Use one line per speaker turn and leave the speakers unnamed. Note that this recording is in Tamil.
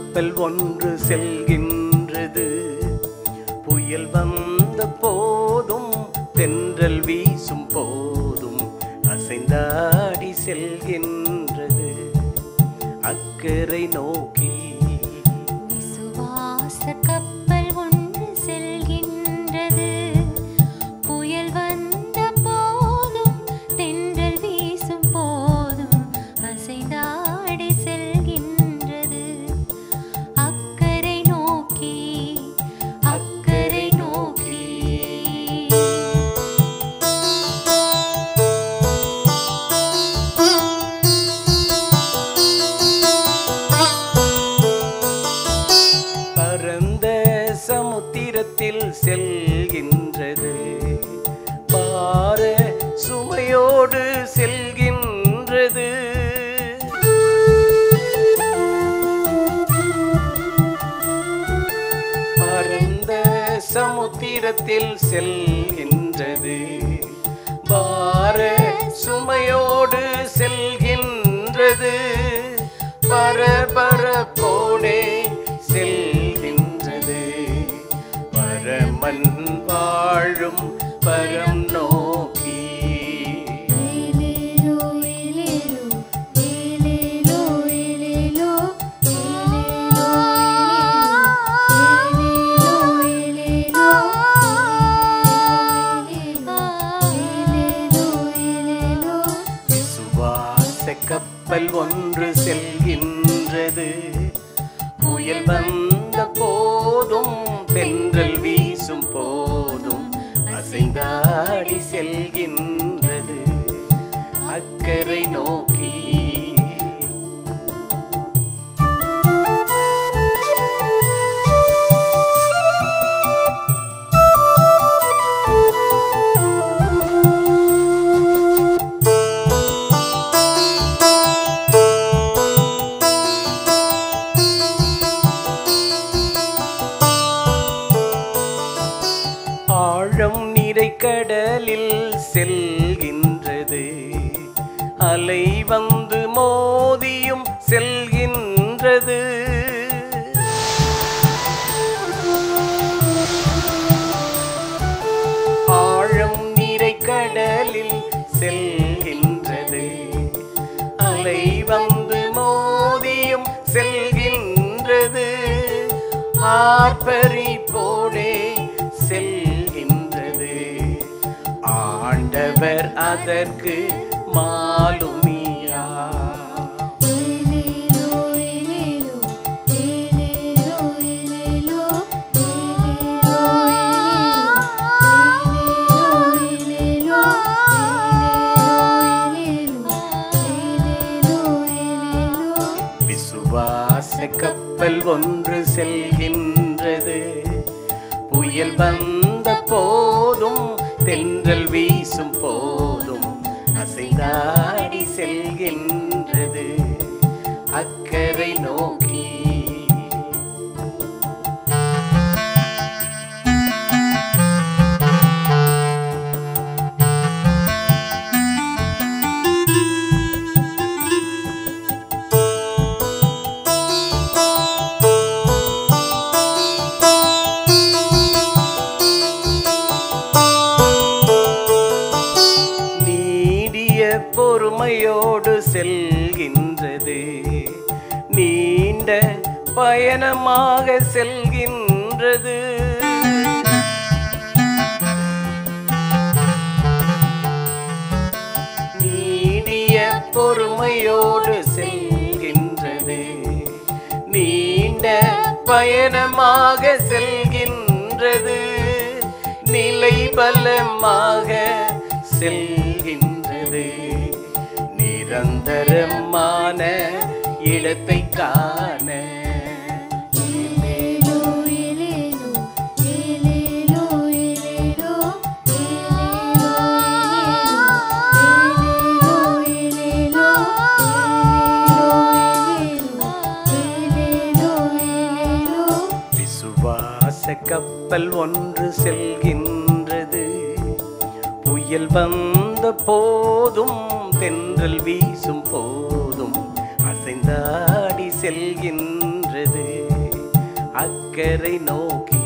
கப்பல் ஒன்று செல்கின்றது புயல் வந்த போதும் தென்றல் வீசும் போதும் அசைந்தாடி செல்கின்றது அக்கறை நோக்கி
விசுவாச கப்பல் ஒன்று செல்கின்றது புயல் வந்த போதும் தென்றல் வீசும் போதும் அசைந்தாடி செல்கின்றது அக்கறை நோக்கி அக்கறை நோக்கி
பரந்த சமுத்திரத்தில் செல்கின்றது பார சுமையோடு செல்கின்றது பரந்த சமுத்திரத்தில் செல்கின்றது பார சுமையோடு செல்கின்றது பரபரப்போடே செல்கின்றது பரமன் வாழும் பரம் நோக்கி
ஏலேலோ ஏலேலோ ஏலேலோ ஏலேலோ ஏலேலோ ஏலேலோ ஏலேலோ ஏலேலோ
விசுவாச கப்பல் ஒன்று செல்கின்றது புயல் வந்த போதும் தென்றல் வீசும் போதும் அசைந்தாடி செல்கின்றது அக்கறை நோக்கி ஆழம் நிறை கடலில் செல்கின்றது அலை வந்து மோதியும் செல்கின்றது ஆழம் நிறை கடலில் செல்கின்றது அலை வந்து மோதியும் செல்கின்றது ஆர்ப்பரிப்போடே செல்கின்றது ஆண்டவர் அதற்கு மாலுமியா
ஏலேலோ ஏலேலோ ஏலேலோ ஏலேலோ ஏலேலோ ஏலேலோ ஏலேலோ ஏலேலோ
விசுவாச கப்பல் ஒன்று செல்கின்றது புயல் வந்த போதும் தென்றல் வீசும் போதும் அசைந்தாடி செல்கின்றது அக்கறை நோக்கி நீடிய பொறுமையோடு செல்கின்றது நீண்ட பயணமாக செல்கின்றது நீடிய பொறுமையோடு செல்கின்றது நீண்ட பயணமாக செல்கின்றது நிலை பலமாக செல்கின்றது நிரந்தரமான இடத்தை காண
ஏலேலோ ஏலேலோ ஏலேலோ ஏலேலோ ஏலேலோ ஏலேலோ ஏலேலோ ஏலேலோ
விசுவாச கப்பல் ஒன்று செல்கின்றது புயல் வந்த போதும் தென்றல் வீசும் போதும் அசைந்தாடி செல்கின்றது அக்கறை நோக்கி